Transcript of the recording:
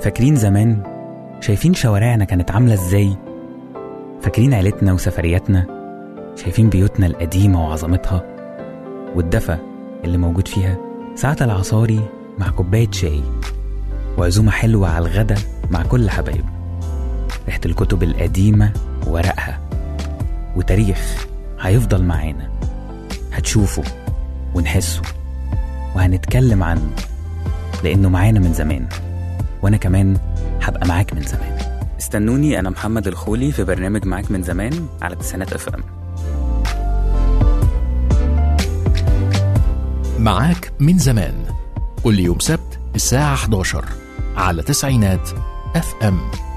فاكرين زمان شايفين شوارعنا كانت عاملة ازاي فاكرين عيلتنا وسفرياتنا شايفين بيوتنا القديمة وعظمتها والدفى اللي موجود فيها ساعة العصاري مع كوباية شاي وعزومة حلوة على الغدا مع كل حبايب ريحة الكتب القديمة وورقها وتاريخ هيفضل معانا هتشوفه ونحسه وهنتكلم عنه لأنه معانا من زمان وأنا كمان هبقى معاك من زمان استنوني أنا محمد الخولي في برنامج معاك من زمان على تسعينات اف ام معاك من زمان كل يوم سبت الساعة 11 على تسعينات اف ام